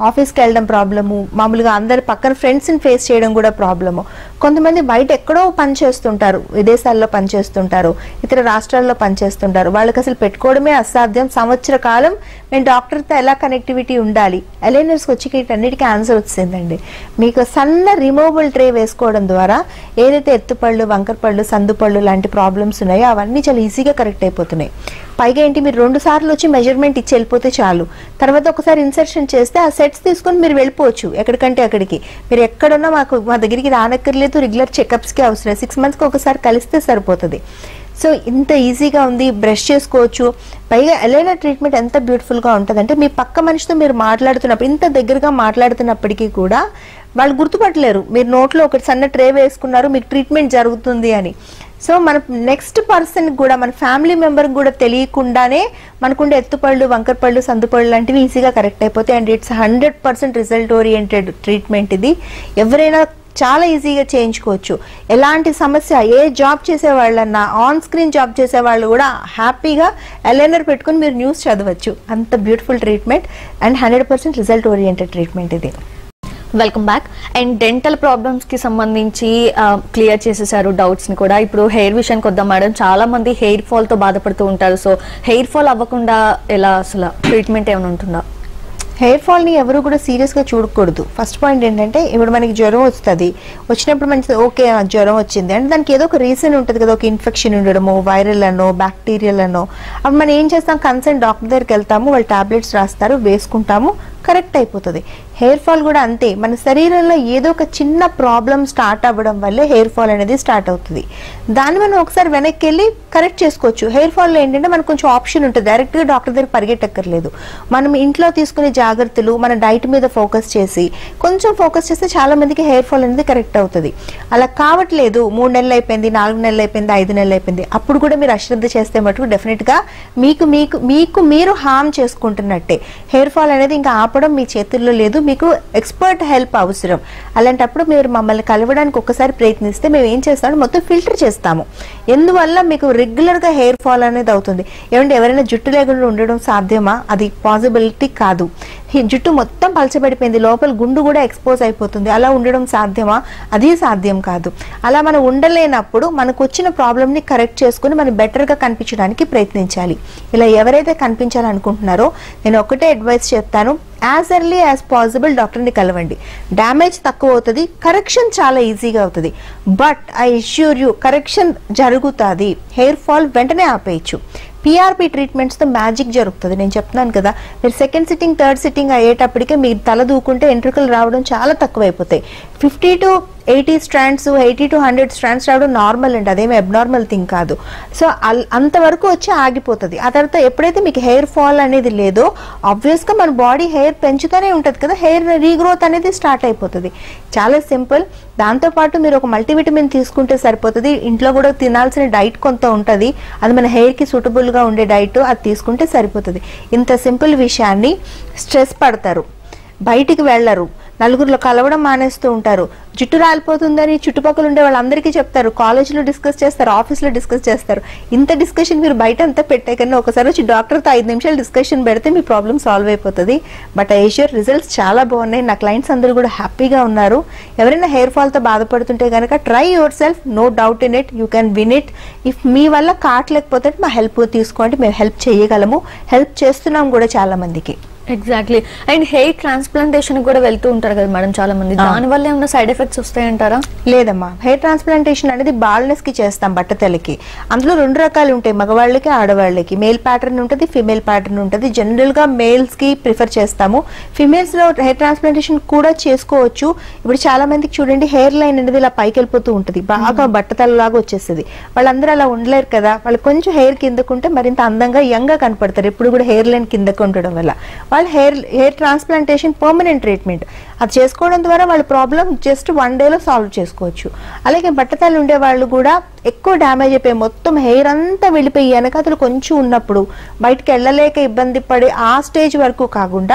ఆఫీస్కి వెళ్ళడం ప్రాబ్లము మామూలుగా అందరు పక్కన ఫ్రెండ్స్ని ఫేస్ చేయడం కూడా ప్రాబ్లము కొంతమంది బయట ఎక్కడో పని చేస్తుంటారు విదేశాల్లో పని చేస్తుంటారు ఇతర రాష్ట్రాల్లో పని చేస్తుంటారు వాళ్ళకి అసలు పెట్టుకోవడమే అసాధ్యం సంవత్సర కాలం మేము డాక్టర్తో ఎలా కనెక్టివిటీ ఉండాలి ఎలైనర్స్కి వచ్చి వీటన్నిటికీ ఆన్సర్ వచ్చిందండి మీకు సన్న రిమూవబుల్ ట్రే వేసుకోవడం ద్వారా ఏదైతే ఎత్తుపళ్ళు వంకరపళ్ళు సందుపళ్ళు లాంటి ప్రాబ్లమ్స్ ఉన్నాయో అవన్నీ చాలా ఈజీగా కరెక్ట్ అయిపోతున్నాయి పైగా ఏంటి మీరు రెండు సార్లు వచ్చి మెజర్మెంట్ ఇచ్చి వెళ్ళిపోతే చాలు తర్వాత ఒకసారి ఇన్సర్షన్ చేస్తే ఆ సెట్స్ తీసుకొని మీరు వెళ్ళిపోవచ్చు ఎక్కడికంటే అక్కడికి మీరు ఎక్కడున్నా మాకు మా దగ్గరికి రానక్కర్లేదు రెగ్యులర్ చెకప్స్కి అవసరం సిక్స్ మంత్స్కి ఒకసారి కలిస్తే సరిపోతుంది సో ఇంత ఈజీగా ఉంది బ్రష్ చేసుకోవచ్చు పైగా ఎలైనా ట్రీట్మెంట్ ఎంత బ్యూటిఫుల్గా ఉంటుంది అంటే మీ పక్క మనిషితో మీరు మాట్లాడుతున్నప్పుడు ఇంత దగ్గరగా మాట్లాడుతున్నప్పటికీ కూడా వాళ్ళు గుర్తుపట్టలేరు మీరు నోట్లో ఒకటి సన్న ట్రే వేసుకున్నారు మీకు ట్రీట్మెంట్ జరుగుతుంది అని సో మన నెక్స్ట్ పర్సన్ కూడా మన ఫ్యామిలీ మెంబర్ కూడా తెలియకుండానే మనకుండే ఎత్తుపళ్ళు వంకరపళ్ళు సందుపళ్ళు లాంటివి ఈజీగా కరెక్ట్ అయిపోతాయి and it's hundred percent result oriented treatment ఇది ఎవరైనా చాలా ఈజీగా చేయించుకోవచ్చు ఎలాంటి సమస్య ఏ జాబ్ చేసే వాళ్ళన్నా ఆన్ స్క్రీన్ జాబ్ చేసే వాళ్ళు కూడా హ్యాపీగా ఎలైనర్ పెట్టుకొని మీరు న్యూస్ చదవచ్చు అంత beautiful treatment and hundred percent result oriented treatment ఇది welcome back and dental problems కి సంబంధించి క్లియర్ చేసేసారు డౌట్స్ ని కూడా ఇప్పుడు హెయిర్ విషయానికి వద్దాం మేడం చాలా మంది హెయిర్ ఫాల్ తో బాధపడుతూ ఉంటారు సో హెయిర్ ఫాల్ అవ్వకుండా ఎలా అసలు ట్రీట్మెంట్ ఏమైనా ఉంటుందా హెయిర్ ఫాల్ని ఎవరు కూడా సీరియస్గా చూడకూడదు ఫస్ట్ పాయింట్ ఏంటంటే ఇప్పుడు మనకి జ్వరం వస్తుంది వచ్చినప్పుడు మనకి ఓకే ఆ జ్వరం వచ్చింది అంటే దానికి ఏదో ఒక రీజన్ ఉంటుంది కదా ఒక ఇన్ఫెక్షన్ ఉండడము వైరల్ అనో బ్యాక్టీరియల్ అనో అప్పుడు మనం ఏం చేస్తాం కన్సర్న్ డాక్టర్ దగ్గరికి వెళ్తాము వాళ్ళు టాబ్లెట్స్ రాస్తారు వేసుకుంటాము కరెక్ట్ అయిపోతుంది హెయిర్ ఫాల్ కూడా అంతే మన శరీరంలో ఏదో ఒక చిన్న ప్రాబ్లం స్టార్ట్ అవ్వడం వల్లే హెయిర్ ఫాల్ అనేది స్టార్ట్ అవుతుంది దాన్ని మనం ఒకసారి వెనక్కి వెళ్ళి కరెక్ట్ చేసుకోవచ్చు హెయిర్ ఫాల్లో ఏంటంటే మనకు కొంచెం ఆప్షన్ ఉంటుంది డైరెక్ట్గా డాక్టర్ దగ్గర పరిగెట్టక్కర్లేదు మనం ఇంట్లో తీసుకునే జాగ్రత్తలు మన డైట్ మీద ఫోకస్ చేసి కొంచెం ఫోకస్ చేస్తే చాలా మందికి హెయిర్ ఫాల్ అనేది కరెక్ట్ అవుతుంది అలా కావట్లేదు మూడు నెలలు అయిపోయింది నాలుగు నెలలు అయిపోయింది ఐదు నెలలు అయిపోయింది అప్పుడు కూడా మీరు అశ్రద్ధ చేస్తే మటుకు డెఫినెట్గా మీకు మీకు మీకు మీరు హామ్ చేసుకుంటున్నట్టే హెయిర్ ఫాల్ అనేది ఇంకా ఆపడం మీ చేతుల్లో లేదు మీకు ఎక్స్పర్ట్ హెల్ప్ అవసరం అలాంటప్పుడు మీరు మమ్మల్ని కలవడానికి ఒక్కసారి ప్రయత్నిస్తే మేము ఏం చేస్తామో మొత్తం ఫిల్టర్ చేస్తాము ఎందువల్ల మీకు రెగ్యులర్గా హెయిర్ ఫాల్ అనేది అవుతుంది ఏమంటే ఎవరైనా జుట్టు లేకుండా ఉండడం సాధ్యమా అది పాసిబిలిటీ కాదు ఈ జుట్టు మొత్తం పలచబడిపోయింది లోపల గుండు కూడా ఎక్స్పోజ్ అయిపోతుంది అలా ఉండడం సాధ్యమా అది సాధ్యం కాదు అలా మనం ఉండలేనప్పుడు మనకు వచ్చిన ప్రాబ్లమ్ని కరెక్ట్ చేసుకుని మనం బెటర్గా కనిపించడానికి ప్రయత్నించాలి ఇలా ఎవరైతే కనిపించాలనుకుంటున్నారో నేను ఒకటే అడ్వైస్ చెప్తాను యాజ్ ఎర్లీ యాజ్ పాసిబుల్ డాక్టర్ని కలవండి డ్యామేజ్ తక్కువ అవుతుంది కరెక్షన్ చాలా ఈజీగా అవుతుంది but I assure you correction జరుగుతుంది హెయిర్ ఫాల్ వెంటనే ఆపేయచ్చు పిఆర్పి ట్రీట్మెంట్స్తో మ్యాజిక్ జరుగుతుంది నేను చెప్తున్నాను కదా మీరు సెకండ్ సిట్టింగ్ థర్డ్ సిట్టింగ్ అయ్యేటప్పటికే మీరు తల దూకుంటే ఎంట్రుకలు రావడం చాలా తక్కువైపోతాయి fifty to eighty strands eighty to hundred strands రావడం నార్మల్ అండి అదేమి అబ్నార్మల్ థింగ్ కాదు సో అల్- అంతవరకు వచ్చి ఆగిపోతుంది ఆ తర్వాత ఎప్పుడైతే మీకు హెయిర్ ఫాల్ అనేది లేదో ఆబ్వియస్గా మన బాడీ హెయిర్ పెంచుతూనే ఉంటుంది కదా హెయిర్ రీగ్రోత్ అనేది స్టార్ట్ అయిపోతుంది చాలా సింపుల్ దాంతోపాటు మీరు ఒక మల్టీవిటమిన్ తీసుకుంటే సరిపోతుంది ఇంట్లో కూడా తినాల్సిన డైట్ కొంత ఉంటుంది అది మన హెయిర్కి సూటబుల్గా ఉండే డైట్ అది తీసుకుంటే సరిపోతుంది ఇంత సింపుల్ విషయాన్ని స్ట్రెస్ పడతారు బయటికి వెళ్ళరు నలుగురిలో కలవడం మానేస్తూ ఉంటారు జుట్టు రాలిపోతుందని చుట్టుపక్కల ఉండే వాళ్ళందరికీ చెప్తారు కాలేజీలో డిస్కస్ చేస్తారు ఆఫీస్లో డిస్కస్ చేస్తారు ఇంత డిస్కషన్ మీరు బయట అంతా పెట్టే కన్నా ఒకసారి వచ్చి డాక్టర్తో ఐదు నిమిషాలు డిస్కషన్ పెడితే మీ ప్రాబ్లం సాల్వ్ అయిపోతుంది బట్ ఐష్యూర్ రిజల్ట్స్ చాలా బాగున్నాయి నా క్లయింట్స్ అందరూ కూడా హ్యాపీగా ఉన్నారు ఎవరైనా హెయిర్ ఫాల్తో బాధపడుతుంటే కనుక try yourself no doubt in it you can win it if మీ వల్ల కావట్లేకపోతే మా హెల్ప్ తీసుకోండి మేము హెల్ప్ చేయగలము హెల్ప్ చేస్తున్నాం కూడా చాలా మందికి ఎగ్జాక్ట్లీ అండ్ హెయిర్ ట్రాన్స్ప్లాంటేషన్ కూడా వెళ్తూ ఉంటారు కదా మేడం చాలా మంది దాని వల్ల ఏమైనా సైడ్ ఎఫెక్ట్స్ వస్తాయంటారా లేదమ్మా హెయిర్ ట్రాన్స్ప్లాంటేషన్ అనేది బాల్నెస్ కి చేస్తాం బట్టతలకి అందులో రెండు రకాలు ఉంటాయి మగవాళ్ళకి ఆడవాళ్ళకి మేల్ ప్యాటర్న్ ఉంటుంది ఫిమేల్ ప్యాటర్న్ ఉంటుంది జనరల్ గా మేల్స్ కి ప్రిఫర్ చేస్తాము ఫిమేల్స్ లో హెయిర్ ట్రాన్స్ప్లాంటేషన్ కూడా చేసుకోవచ్చు ఇప్పుడు చాలా మందికి చూడండి హెయిర్ లైన్ అనేది ఇలా పైకి వెళ్ళిపోతూ ఉంటుంది బాగా బట్టతల లాగా వచ్చేస్తుంది వాళ్ళందరూ అలా ఉండలేరు కదా వాళ్ళు కొంచెం హెయిర్ కిందకుంటే మరింత అందంగా యంగ్ గా కనపడతారు ఎప్పుడు కూడా హెయిర్ లైన్ కిందకు ఉండడం వల్ల వాళ్ళ hair hair transplantation permanent treatment అది చేసుకోవడం ద్వారా వాళ్ళ ప్రాబ్లం జస్ట్ వన్ డేలో సాల్వ్ చేసుకోవచ్చు అలాగే బట్టతలు ఉండే వాళ్ళు కూడా ఎక్కువ డ్యామేజ్ అయిపోయి మొత్తం హెయిర్ అంతా వెళ్ళిపోయి వెనకాతలు కొంచెం ఉన్నప్పుడు బయటికి వెళ్ళలేక ఇబ్బంది పడే ఆ స్టేజ్ వరకు కాకుండా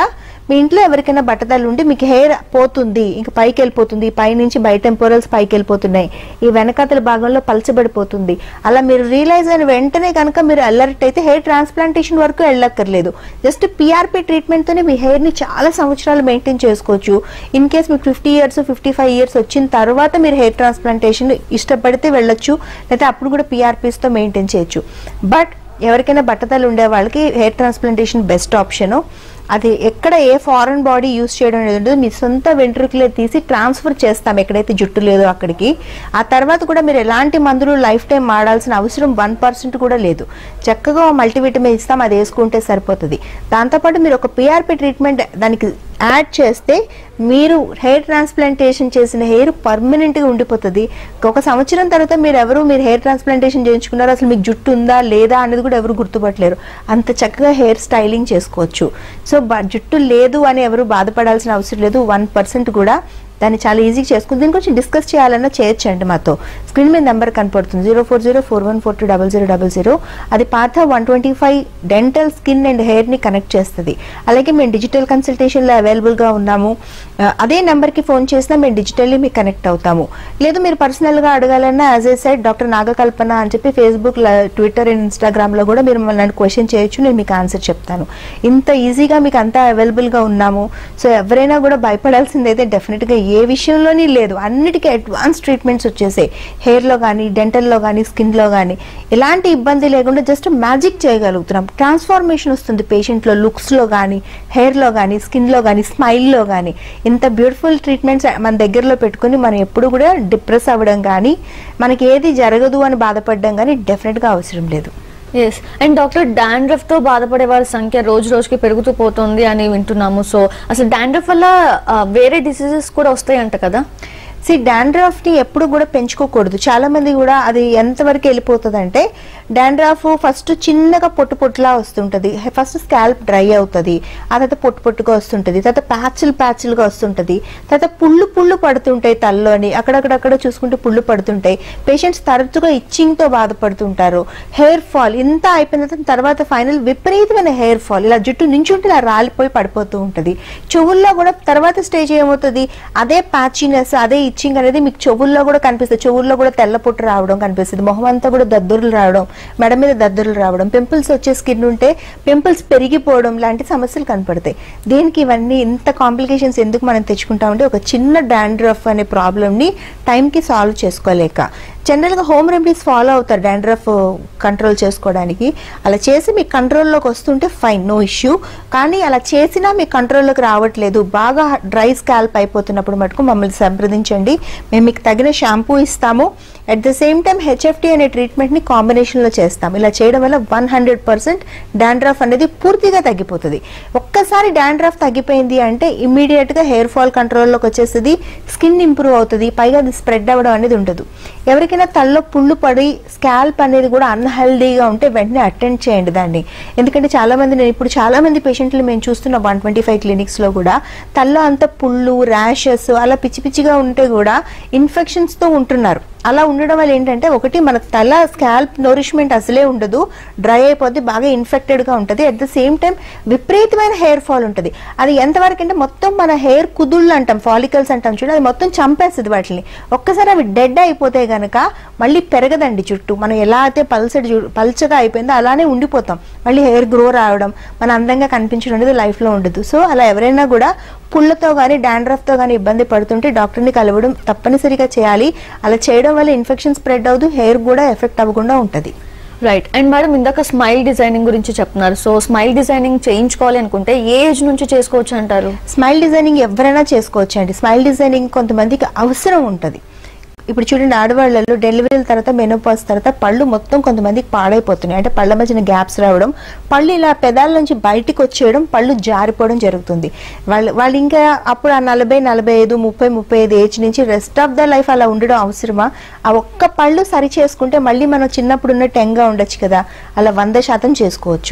మీ ఇంట్లో ఎవరికైనా బట్టతలు ఉండి మీకు హెయిర్ పోతుంది ఇంకా పైకి వెళ్ళిపోతుంది పై నుంచి బయట టెంపోరల్స్ పైకి వెళ్ళిపోతున్నాయి ఈ వెనకాతల భాగంలో పలచబడిపోతుంది అలా మీరు రియలైజ్ అయిన వెంటనే కనుక మీరు అలర్ట్ అయితే హెయిర్ ట్రాన్స్ప్లాంటేషన్ వరకు వెళ్ళక్కర్లేదు జస్ట్ పిఆర్పి ట్రీట్మెంట్ తోనే మీ హెయిర్ ని చాలా సంవత్సరాలు మెయింటైన్ చేసుకోవచ్చు ఇన్ కేస్ మీకు fifty years fifty five years వచ్చిన తర్వాత మీరు హెయిర్ ట్రాన్స్ప్లాంటేషన్ ఇష్టపడితే వెళ్ళొచ్చు లేకపోతే అప్పుడు కూడా PRPs తో మెయింటైన్ చేయొచ్చు బట్ ఎవరికైనా బట్టతలు ఉండే వాళ్ళకి హెయిర్ ట్రాన్స్ప్లాంటేషన్ బెస్ట్ ఆప్షన్ అది ఎక్కడ ఏ ఫారెన్ బాడీ యూస్ చేయడం అనేది ఉండదు మీ సొంత వెంట్రుకలే తీసి ట్రాన్స్ఫర్ చేస్తాం ఎక్కడైతే జుట్టు లేదో అక్కడికి ఆ తర్వాత కూడా మీరు ఎలాంటి మందులు లైఫ్ టైం వాడాల్సిన అవసరం వన్ పర్సెంట్ కూడా లేదు చక్కగా మల్టీవిటమిన్ ఇస్తాం అది వేసుకుంటే సరిపోతుంది దాంతోపాటు మీరు ఒక పిఆర్పి ట్రీట్మెంట్ దానికి యాడ్ చేస్తే మీరు హెయిర్ ట్రాన్స్ప్లాంటేషన్ చేసిన హెయిర్ పర్మనెంట్ గా ఉండిపోతుంది ఒక సంవత్సరం తర్వాత మీరు ఎవరు మీరు హెయిర్ ట్రాన్స్ప్లాంటేషన్ చేయించుకున్నారు అసలు మీకు జుట్టు ఉందా లేదా అనేది కూడా ఎవరు గుర్తుపట్టలేరు అంత చక్కగా హెయిర్ స్టైలింగ్ చేసుకోవచ్చు సో బ- జుట్టు లేదు అని ఎవరు బాధపడాల్సిన అవసరం లేదు వన్ పర్సెంట్ కూడా దాన్ని చాలా ఈజీగా చేసుకుని దీని గురించి డిస్కస్ చేయాలన్నా చేయొచ్చండి మాతో స్క్రీన్ మీద నెంబర్ కనపడుతుంది zero four zero four one four two double zero double zero అది పాత one twenty five dental skin and hair ని కనెక్ట్ చేస్తుంది అలాగే మేము డిజిటల్ కన్సల్టేషన్లో అవైలబుల్గా ఉన్నాము ఆ, అదే నెంబర్కి ఫోన్ చేసినా మేము డిజిటల్లీ మీకు కనెక్ట్ అవుతాము లేదు మీరు పర్సనల్గా అడగాలన్నా as a side doctor Nagakalpana అని చెప్పి ఫేస్బుక్ ట్విట్టర్ అండ్ ఇన్స్టాగ్రామ్లో కూడా మీరు నన్ను క్వశ్చన్ చేయొచ్చు నేను మీకు ఆన్సర్ చెప్తాను ఇంత ఈజీగా మీకు అంతా అవైలబుల్గా ఉన్నాము సో ఎవరైనా కూడా భయపడాల్సింది అయితే డెఫినెట్గా ఏ విషయంలోని లేదు అన్నిటికీ అడ్వాన్స్ ట్రీట్మెంట్స్ వచ్చేసాయి హెయిర్లో కానీ డెంటల్లో కానీ స్కిన్లో కానీ ఎలాంటి ఇబ్బంది లేకుండా జస్ట్ మ్యాజిక్ చేయగలుగుతున్నాం ట్రాన్స్ఫార్మేషన్ వస్తుంది పేషెంట్లో లుక్స్లో కానీ హెయిర్లో కానీ స్కిన్లో కానీ స్మైల్లో కానీ ఇంత బ్యూటిఫుల్ ట్రీట్మెంట్స్ మన దగ్గరలో పెట్టుకుని మనం ఎప్పుడు కూడా డిప్రెస్ అవ్వడం కానీ మనకి ఏది జరగదు అని బాధపడడం కానీ డెఫినెట్గా అవసరం లేదు ఎస్ అండ్ డాక్టర్ డాండ్రఫ్ తో బాధపడే వారి సంఖ్య రోజు రోజుకి పెరుగుతూ పోతుంది అని వింటున్నాము సో అసలు డాండ్రఫ్ వల్ల ఆ, వేరే డిసీజెస్ కూడా వస్తాయంట కదా సి డాండ్రాఫ్ ని ఎప్పుడు కూడా పెంచుకోకూడదు చాలా మంది కూడా అది ఎంతవరకు వెళ్ళిపోతుంది అంటే డాండ్రాఫ్ ఫస్ట్ చిన్నగా పొట్టు పొట్టులా వస్తుంటది ఫస్ట్ స్కాల్ప్ డ్రై అవుతుంది ఆ తర్వాత పొట్టు పొట్టుగా వస్తుంటది తర్వాత ప్యాచులు ప్యాచులుగా వస్తుంటది తర్వాత పుళ్ళు పుళ్ళు పడుతుంటాయి తల్లోని అక్కడక్కడక్కడ చూసుకుంటే పుళ్ళు పడుతుంటాయి పేషెంట్స్ తరచుగా ఇచ్చింగ్ తో బాధపడుతుంటారు హెయిర్ ఫాల్ ఇంత అయిపోయిన తర్వాత ఫైనల్ విపరీతమైన హెయిర్ ఫాల్ ఇలా జుట్టు నించుంటే ఇలా రాలిపోయి పడిపోతూ ఉంటది చెవుల్లో కూడా తర్వాత స్టేజ్ ఏమవుతుంది అదే ప్యాచినెస్ అదే ఇచ్చింగ్ అనేది మీకు చెవుల్లో కూడా కనిపిస్తుంది చెవుల్లో కూడా తెల్ల పుట్టు రావడం కనిపిస్తుంది మొహం అంతా కూడా దద్దురులు రావడం మెడ మీద దద్దురులు రావడం పింపుల్స్ వచ్చే స్కిన్ ఉంటే పింపుల్స్ పెరిగిపోవడం లాంటి సమస్యలు కనపడతాయి దీనికి ఇవన్నీ ఇంత కాంప్లికేషన్స్ ఎందుకు మనం తెచ్చుకుంటామంటే ఒక చిన్న డాండ్రఫ్ అనే ప్రాబ్లమ్ని టైంకి సాల్వ్ చేసుకోలేక జనరల్గా హోమ్ రెమెడీస్ ఫాలో అవుతారు డాండ్రఫ్ కంట్రోల్ చేసుకోవడానికి అలా చేసి మీ కంట్రోల్లోకి వస్తుంటే ఫైన్ నో ఇష్యూ కానీ అలా చేసినా మీ కంట్రోల్లోకి రావట్లేదు బాగా డ్రై స్కాల్ప్ అయిపోతున్నప్పుడు మటుకు మమ్మల్ని సంప్రదించండి మేము మీకు తగిన షాంపూ ఇస్తాము at the same time HFT అనే ట్రీట్మెంట్ని కాంబినేషన్లో చేస్తాం ఇలా చేయడం వల్ల వన్ హండ్రెడ్ పర్సెంట్ డాండ్రఫ్ అనేది పూర్తిగా తగ్గిపోతుంది ఒక్కసారి డాండ్రఫ్ తగ్గిపోయింది అంటే ఇమ్మీడియట్గా హెయిర్ ఫాల్ కంట్రోల్లోకి వచ్చేస్తుంది స్కిన్ ఇంప్రూవ్ అవుతుంది పైగా అది స్ప్రెడ్ అవ్వడం అనేది ఉండదు ఎవరికైనా తల్లో పుళ్ళు పడి స్కాల్ప్ అనేది కూడా అన్హెల్దీగా ఉంటే వెంటనే అటెండ్ చేయండి దాన్ని ఎందుకంటే చాలా మంది నేను ఇప్పుడు చాలా మంది పేషెంట్లు మేము చూస్తున్న వన్ ట్వంటీ ఫైవ్ క్లినిక్స్ లో కూడా తల్లో అంత పుళ్ళు ర్యాషెస్ అలా పిచ్చి పిచ్చిగా ఉంటే కూడా ఇన్ఫెక్షన్స్ తో ఉంటున్నారు అలా ఉండడం వల్ల ఏంటంటే ఒకటి మన తల స్కాల్ప్ నోరిష్మెంట్ అసలే ఉండదు డ్రై అయిపోద్ది బాగా ఇన్ఫెక్టెడ్ గా ఉంటుంది అట్ ద సేమ్ టైం విపరీతమైన హెయిర్ ఫాల్ ఉంటుంది అది ఎంతవరకు అంటే మొత్తం మన హెయిర్ కుదుళ్ళు అంటాం ఫాలికల్స్ అంటాం చూడండి అది మొత్తం చంపేస్తుంది వాటిని ఒక్కసారి అవి డెడ్ అయిపోతే గనక మళ్ళీ పెరగదండి జుట్టు మనం ఎలా అయితే పల్సడి జు- పల్చగా అయిపోయిందో అలానే ఉండిపోతాం మళ్ళీ హెయిర్ గ్రో రావడం మన అందంగా కనిపించడం అనేది లైఫ్ లో ఉండదు సో అలా ఎవరైనా కూడా పుళ్ళతో కానీ డాండ్రఫ్తో కానీ ఇబ్బంది పడుతుంటే డాక్టర్ని కలవడం తప్పనిసరిగా చేయాలి అలా చేయడం వల్ల ఇన్ఫెక్షన్ స్ప్రెడ్ అవ్వదు హెయిర్ కూడా ఎఫెక్ట్ అవ్వకుండా ఉంటుంది రైట్ అండ్ మేడం ఇందాక స్మైల్ డిజైనింగ్ గురించి చెప్తున్నారు సో స్మైల్ డిజైనింగ్ చేయించుకోవాలి అనుకుంటే ఏ ఏజ్ నుంచి చేసుకోవచ్చు అంటారు స్మైల్ డిజైనింగ్ ఎవరైనా చేసుకోవచ్చు అండి స్మైల్ డిజైనింగ్ కొంతమందికి అవసరం ఉంటుంది ఇప్పుడు చూడండి ఆడవాళ్ళలో డెలివరీల తర్వాత మెనోపాస్ తర్వాత పళ్ళు మొత్తం కొంతమందికి పాడైపోతున్నాయి అంటే పళ్ళ మధ్యన గ్యాప్స్ రావడం పళ్ళు ఇలా పెదాల నుంచి బయటికి వచ్చేయడం పళ్ళు జారిపోవడం జరుగుతుంది వాళ్ళు వాళ్ళు ఇంకా అప్పుడు ఆ నలభై నలభై ఐదు ముప్పై ముప్పై ఐదు ఏజ్ నుంచి రెస్ట్ ఆఫ్ ద లైఫ్ అలా ఉండడం అవసరమా ఆ ఒక్క పళ్ళు సరి చేసుకుంటే మళ్ళీ మనం చిన్నప్పుడు ఉన్న టెంగా ఉండొచ్చు కదా అలా వంద శాతం చేసుకోవచ్చు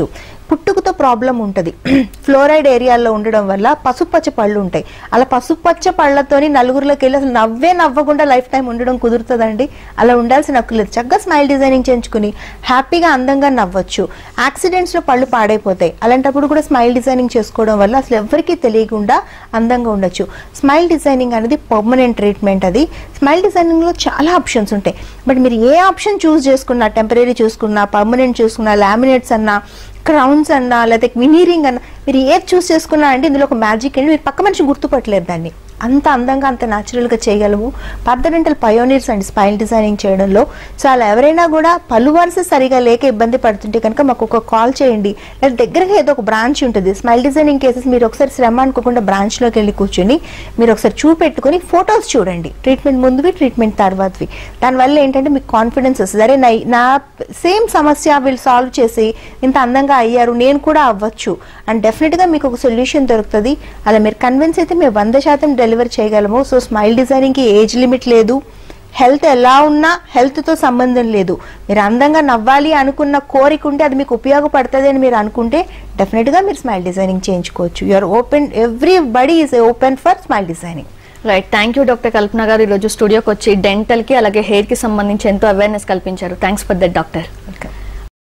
పుట్టుకతో ప్రాబ్లం ఉంటుంది ఫ్లోరైడ్ ఏరియాలో ఉండడం వల్ల పసుపచ్చ పళ్ళు ఉంటాయి అలా పసుపచ్చ పళ్ళతోని నలుగురిలోకి వెళ్ళి అసలు నవ్వే నవ్వకుండా లైఫ్ టైం ఉండడం కుదురుతుందండి అలా ఉండాల్సిన హక్కు లేదు చక్కగా స్మైల్ డిజైనింగ్ చేయించుకుని హ్యాపీగా అందంగా నవ్వచ్చు యాక్సిడెంట్స్ లో పళ్ళు పాడైపోతాయి అలాంటప్పుడు కూడా స్మైల్ డిజైనింగ్ చేసుకోవడం వల్ల అసలు ఎవరికీ తెలియకుండా అందంగా ఉండొచ్చు స్మైల్ డిజైనింగ్ అనేది పర్మనెంట్ ట్రీట్మెంట్ అది స్మైల్ డిజైనింగ్ లో చాలా ఆప్షన్స్ ఉంటాయి బట్ మీరు ఏ ఆప్షన్ చూస్ చేసుకున్నా టెంపరీ చూసుకున్నా పర్మనెంట్ చూసుకున్నా లామినేట్స్ అన్నా క్రౌన్స్ అన్నా లేకపోతే వినీరింగ్ అన్నా మీరు ఏది చూస్ చేసుకున్నా అంటే ఇందులో ఒక మ్యాజిక్ అండి మీరు పక్క మనిషి గుర్తుపట్టలేదు దాన్ని అంత అందంగా అంత natural గా చేయగలము పర్దడెంటల్ పయోనీర్స్ అండి స్మైల్ డిజైనింగ్ చేయడంలో సో అలా ఎవరైనా కూడా పలు వరుస సరిగా లేక ఇబ్బంది పడుతుంటే కనుక మాకు ఒక కాల్ చేయండి లేదా దగ్గరగా ఏదో ఒక బ్రాంచ్ ఉంటుంది స్మైల్ డిజైనింగ్ కేసెస్ మీరు ఒకసారి శ్రమ అనుకోకుండా branch లోకి వెళ్ళి కూర్చొని మీరు ఒకసారి చూపెట్టుకొని ఫొటోస్ చూడండి ట్రీట్మెంట్ ముందువి ట్రీట్మెంట్ తర్వాతవి దానివల్ల ఏంటంటే మీకు కాన్ఫిడెన్స్ వస్తుంది అరే నా- నా సేమ్ సమస్య వీళ్ళు సాల్వ్ చేసి ఇంత అందంగా అయ్యారు నేను కూడా అవ్వచ్చు అండ్ డెఫినెట్గా మీకు ఒక సొల్యూషన్ దొరుకుతుంది అలా మీరు కన్విన్స్ అయితే మేము వంద శాతం డెలివర్ చేయగలము సో స్మైల్ డిజైనింగ్కి ఏజ్ లిమిట్ లేదు హెల్త్ ఎలా ఉన్నా హెల్త్తో సంబంధం లేదు మీరు అందంగా నవ్వాలి అనుకున్న కోరిక ఉంటే అది మీకు ఉపయోగపడుతుంది అని మీరు అనుకుంటే డెఫినెట్గా మీరు స్మైల్ డిజైనింగ్ చేయించుకోవచ్చు you're open everybody is open for smile designing right thank you doctor Kalpana garu ఈరోజు స్టూడియోకి వచ్చి డెంటల్ కి అలాగే హెయిర్ కి సంబంధించి ఎంతో అవేర్నెస్ కల్పించారు థ్యాంక్స్ ఫర్ దట్ డాక్టర్